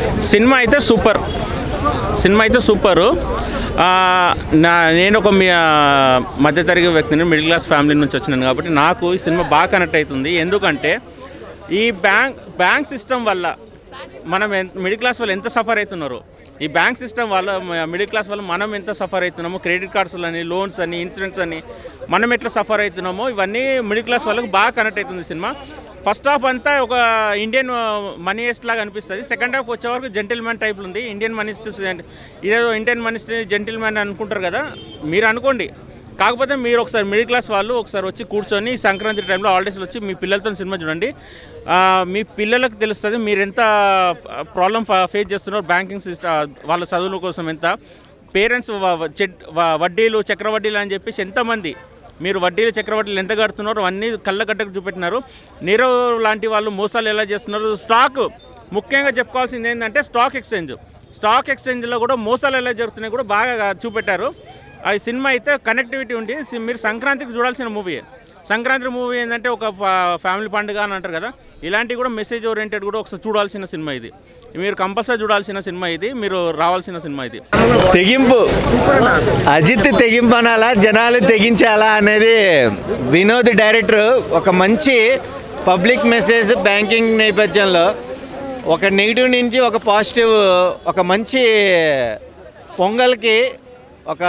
cinema అయితే super cinema అయితే super ఆ, నా నేను ఒక మీ ఆ, మధ్యతరగతి వ్యక్తిని మిడిల్ క్లాస్ ఫ్యామిలీ నుంచి వచ్చినాను కాబట్టి నాకు ఈ సినిమా బాగా కనెక్ట్ అవుతుంది ఎందుకంటే ఈ బ్యాంక్ బ్యాంక్ సిస్టమ్ వల్ల మనం ఎంత మిడిల్ క్లాస్ వాళ్ళు ఎంత సఫర్ అవుతున్నారు ఈ బ్యాంక్ సిస్టమ్ వల్ల మ- మిడిల్ క్లాస్ వల్ల మనం ఎంత సఫర్ అవుతున్నామో క్రెడిట్ కార్డ్స్ అని లోన్స్ అని ఇన్సూరెన్స్ అని మనం ఎట్లా సఫర్ అవుతున్నామో ఇవన్నీ మిడిల్ క్లాస్ వాళ్ళకి బాగా కనెక్ట్ అవుతుంది సినిమా ఫస్ట్ హాఫ్ అంతా ఒక ఇండియన్ మనీ హెస్ట్ లాగా అనిపిస్తుంది సెకండ్ హాఫ్ వచ్చే వరకు జెంటిల్మెన్ టైప్ ఉంది ఇండియన్ మనిస్ట్ ఇదేదో ఇండియన్ మనిస్ట్ జెంటిల్మెన్ అనుకుంటారు కదా మీరు అనుకోండి కాకపోతే మీరు ఒకసారి మిడిల్ క్లాస్ వాళ్ళు ఒకసారి వచ్చి కూర్చొని ఈ సంక్రాంతి టైంలో హాలిడేస్లో వచ్చి మీ పిల్లలతో సినిమా చూడండి ఆ, మీ పిల్లలకు తెలుస్తుంది మీరు ఎంత ప్రాబ్లం ఫేస్ చేస్తున్నారో బ్యాంకింగ్ సిస్టమ్ వాళ్ళ చదువుల కోసం ఎంత పేరెంట్స్ వడ్డీలు చక్రవడ్డీలు అని చెప్పేసి ఎంతమంది మీరు వడ్డీలు చక్రవడ్డీలు ఎంత కడుతున్నారో అన్నీ కళ్ళగడ్డకు చూపెట్టినారు నీరవ్ లాంటి వాళ్ళు మోసాలు ఎలా చేస్తున్నారు స్టాక్ ముఖ్యంగా చెప్పుకోవాల్సింది ఏంటంటే స్టాక్ ఎక్స్చేంజ్ స్టాక్ ఎక్స్చేంజ్లో కూడా మోసాలు ఎలా జరుగుతున్నాయి కూడా బాగా చూపెట్టారు ఆ సినిమా అయితే కనెక్టివిటీ ఉండి సి- మీరు సంక్రాంతికి చూడాల్సిన మూవీ సంక్రాంతి మూవీ ఏంటంటే ఒక ఫా- ఫ్యామిలీ పండుగ అని అంటారు కదా ఇలాంటివి కూడా మెసేజ్ ఓరియంటెడ్ కూడా ఒకసారి చూడాల్సిన సినిమా ఇది మీరు కంపల్సరీ చూడాల్సిన సినిమా ఇది మీరు రావాల్సిన సినిమా ఇది తెగింపు అజిత్ తెగింపు అనాలా జనాలు తెగించాలా అనేది వినోద్ డైరెక్టర్ ఒక మంచి పబ్లిక్ మెసేజ్ బ్యాంకింగ్ నేపథ్యంలో ఒక నెగిటివ్ నుంచి ఒక పాజిటివ్ ఒక మంచి పొంగల్కి ఒక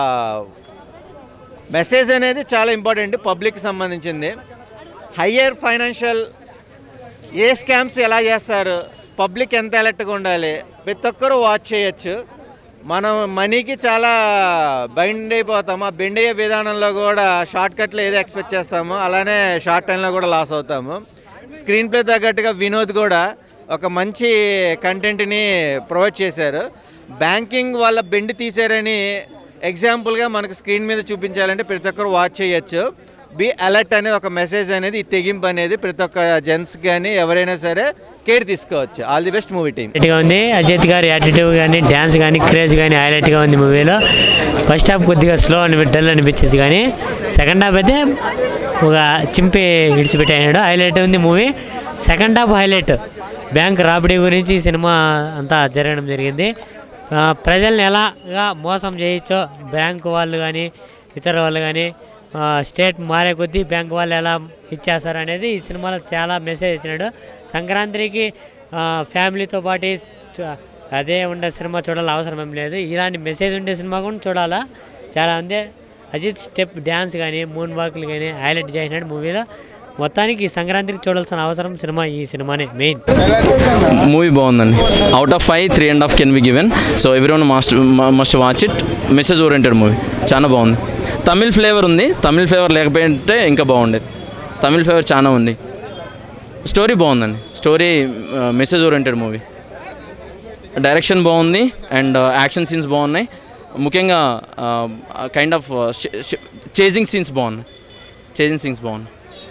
మెసేజ్ అనేది చాలా ఇంపార్టెంట్ పబ్లిక్కి సంబంధించింది హయ్యర్ ఫైనాన్షియల్ ఏ స్కామ్స్ ఎలా చేస్తారు పబ్లిక్ ఎంత అలర్ట్గా ఉండాలి ప్రతి ఒక్కరూ వాచ్ చేయొచ్చు మనం మనీకి చాలా బైండ్ అయిపోతాము ఆ బెండ్ అయ్యే విధానంలో కూడా షార్ట్ కట్లో ఏదో ఎక్స్పెక్ట్ చేస్తామో అలానే షార్ట్ టైంలో కూడా లాస్ అవుతాము స్క్రీన్ ప్లే తగ్గట్టుగా వినోద్ కూడా ఒక మంచి కంటెంట్ని ప్రొవైడ్ చేశారు బ్యాంకింగ్ వాళ్ళ బెండ్ తీశారని ఎగ్జాంపుల్గా మనకు స్క్రీన్ మీద చూపించాలంటే ప్రతి ఒక్కరు వాచ్ చేయొచ్చు బి అలర్ట్ అనేది ఒక మెసేజ్ అనేది ఈ తెగింపు అనేది ప్రతి ఒక్క జెంట్స్ కానీ ఎవరైనా సరే కేర్ తీసుకోవచ్చు all the best movie team హైలైట్గా ఉంది అజిత్ గారి యాటిట్యూడ్ కానీ డ్యాన్స్ కానీ క్రేజ్ కానీ హైలైట్గా ఉంది మూవీలో ఫస్ట్ హాఫ్ కొద్దిగా స్లో అని డల్ అనిపించేది కానీ సెకండ్ హాఫ్ అయితే ఒక చింపి విడిచిపెట్టాడు హైలైట్ ఉంది movie second half highlight bank robbery గురించి ఈ సినిమా అంతా జరగడం జరిగింది ఆ, ప్రజల్ని ఎలాగా మోసం చేయొచ్చో బ్యాంకు వాళ్ళు కానీ ఇతర వాళ్ళు కానీ స్టేట్ మారే కొద్దీ బ్యాంక్ వాళ్ళు ఎలా ఇచ్చేస్తారు అనేది ఈ సినిమాలో చాలా మెసేజ్ ఇచ్చినాడు సంక్రాంతికి ఆ, ఫ్యామిలీతో పాటు చ- అదే ఉండే సినిమా చూడాలి అవసరం ఏం లేదు ఇలాంటి మెసేజ్ ఉండే సినిమా కూడా చూడాలా చాలా ఉంది అజిత్ స్టెప్ డ్యాన్స్ కానీ మూన్ వాక్లు కానీ హైలైట్ చేసినాడు మూవీలో మొత్తానికి ఈ సంక్రాంతికి చూడాల్సిన అవసరం సినిమా ఈ సినిమానే మెయిన్ మూవీ బాగుందండి out of five three and half can be given so everyone must must watch it message oriented movie చాలా బాగుంది తమిళ్ ఫ్లేవర్ ఉంది తమిళ్ ఫ్లేవర్ లేకపోయింటే ఇంకా బాగుండేది తమిళ్ ఫ్లేవర్ చాలా ఉంది స్టోరీ బాగుందండి story message oriented movie direction బాగుంది అండ్ యాక్షన్ సీన్స్ బాగున్నాయి ముఖ్యంగా కైండ్ ఆఫ్ చేజింగ్ సీన్స్ బాగున్నాయి చేజింగ్ సీన్స్ బాగున్నాయి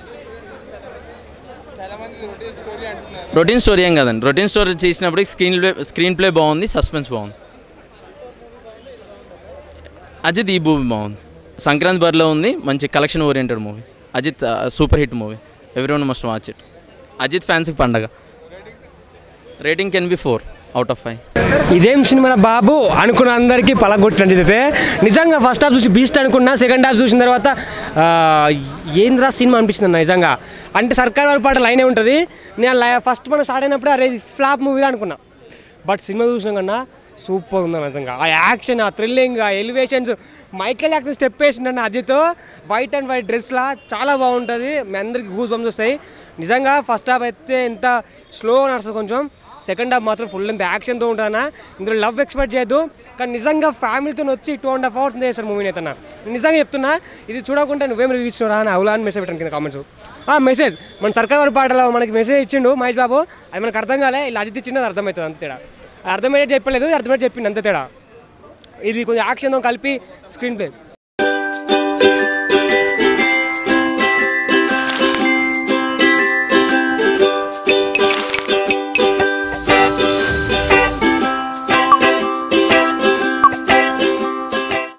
రొటీన్ స్టోరీ ఏం కాదండి రొటీన్ స్టోరీ చేసినప్పుడు స్క్రీన్ ప్లే స్క్రీన్ ప్లే బాగుంది సస్పెన్స్ బాగుంది అజిత్ ఈ మూవీ బాగుంది సంక్రాంతి బరిలో ఉంది మంచి collection oriented movie Ajith super hit movie everyone must watch it Ajith ఫ్యాన్స్కి పండగ rating can be four out of five ఇదేం సినిమా బాబు అనుకున్న అందరికీ పలగొట్టినట్టు అయితే నిజంగా ఫస్ట్ హాఫ్ చూసి బీస్ట్ అనుకున్నా సెకండ్ హాఫ్ చూసిన తర్వాత ఆ, ఏంద్రా సినిమా అనిపించింది అన్న నిజంగా అంటే సర్కార్ వారి పాట లైనే ఉంటుంది నేను లై- ఫస్ట్ మనం స్టార్ట్ అయినప్పుడు అరే ఇది ఫ్లాప్ మూవీలా అనుకున్నా బట్ సినిమా చూసిన కన్నా సూపర్ ఉందన్న నిజంగా ఆ యాక్షన్ ఆ థ్రిల్లింగ్ ఆ ఎలివేషన్స్ మైకేల్ యాక్టర్ స్టెప్ వేసిండన్న అజిత్ వైట్ అండ్ వైట్ డ్రెస్లా చాలా బాగుంటుంది మీ అందరికి గూస్ బంప్స్ వస్తాయి నిజంగా ఫస్ట్ హాఫ్ అయితే ఎంత స్లో నడుస్తుంది కొంచెం సెకండ్ హాఫ్ మాత్రం ఫుల్ ఎంత యాక్షన్తో ఉంటానా ఇందులో లవ్ ఎక్స్పెక్ట్ చేయొద్దు కానీ నిజంగా ఫ్యామిలీతో వచ్చి టూ అండ్ హాఫ్ అవర్స్ చేశారు మూవీని అయితే నిజంగా చెప్తున్నా ఇది చూడకుండా నువ్వేం రివ్యూ ఇచ్చినారా అని అవులా అని మెసేజ్ పెట్టాను కింద కామెంట్స్ ఆ మెసేజ్ మన సర్కార్ వారి పాటలో మనకి మెసేజ్ ఇచ్చిండు మహేష్ బాబు అది మనకు అర్థం కాలే ఇలా అజిత్ ఇచ్చిండు అది అర్థమవుతుంది అంతే తేడా అర్థమయ్యేది చెప్పలేదు అర్థమయ్యేది చెప్పిండు అంతే తేడా ఇది కొంచెం యాక్షన్తో కలిపి స్క్రీన్ ప్లే